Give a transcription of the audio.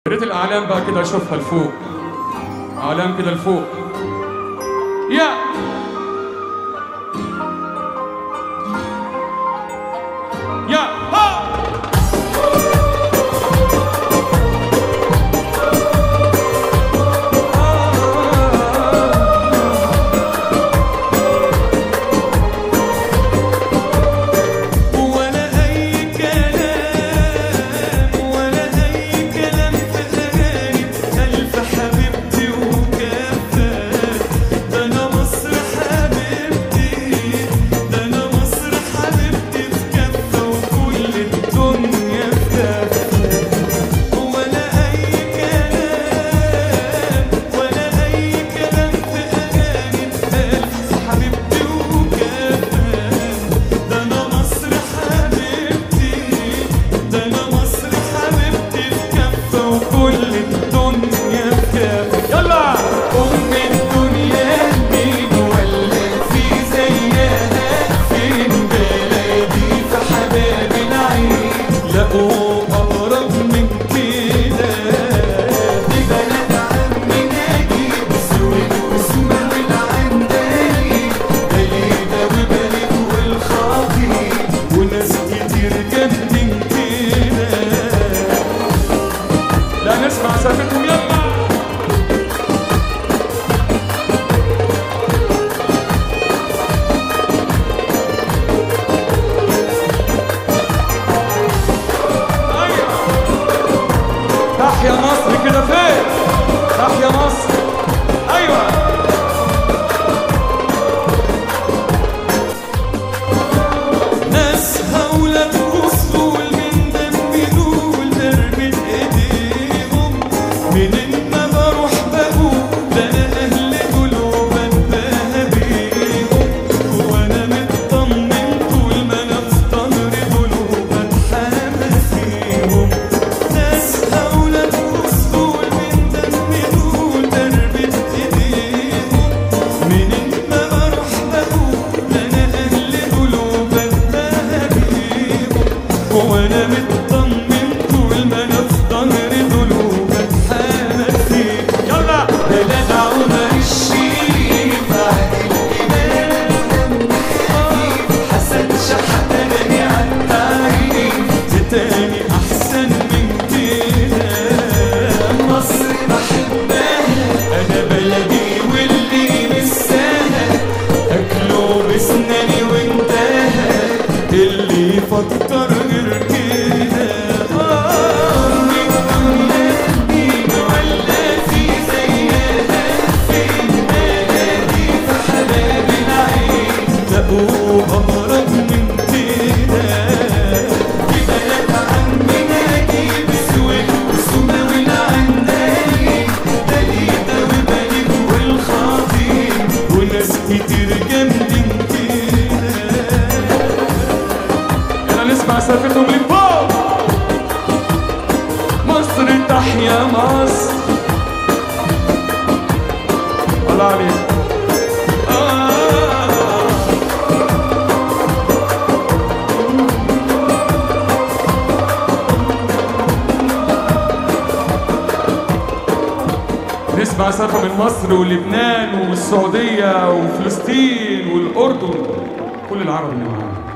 يا ريت الاعلام بقى كده اشوفها لفوق اعلام كده لفوق يا يا ها ولا أي كلام ولا أي كلام في أغاني ألف حبيبتي وكفى ده أنا مصر حبيبتي ده أنا مصر حبيبتي في كفة وكل الدنيا في كفة ولا أي كلام ولا أي كلام في أغاني ألف حبيبتي وكفى ده أنا مصر حبيبتي ده أنا مصر حبيبتي في كفة وكل الدنيا في كفة يلا أم الدنيا مين ولا في زيها فين بلدي في حباب العين لقوا أقرب من كده دي بلد عمي نجيب سويد واسمه والعندلي بليدة وبلد والخاطي وناس كتير جنبين كده لا نسمع سالفتهم يلا أيوة. تحيا مصر كده فين تحيا مصر ايوه ناس هولة وصول من دم دول دربت ايديهم منين ما بروح بقول ده انا اهل دول وبتباهى بيهم وانا مطمن طول ما انا في ظهري دول وبتحامى فيهم ناس هولة وصول من دم دول دربت ايديهم منين ما بروح بقول ده انا اهل دول وبتباهى بيهم وانا مطمن طول ما انا في ظهري دول وبتحامى فيهم يلا بلاد عمر الشريف عادل امام حسن شحتاني عالتعريف تاني احسن من كده مصر بحبها انا بلدي واللي نساها اكله بسناني وانتهى اللي يفكر غير كده آه، من الدنيا مين ولا في زيها فين بلدي في حباب العين لقوا اقرب من كده في بلد عمي نجيب سويد وسومة والعندلي بليدة وبلد والخاطي وناس كتير جامدين كده يلا نسمع سالفتهم لفوق مصر تحيا مصر الله عليك آه نسمع سالفة من مصر ولبنان والسعودية وفلسطين والأردن كل العرب اللي معانا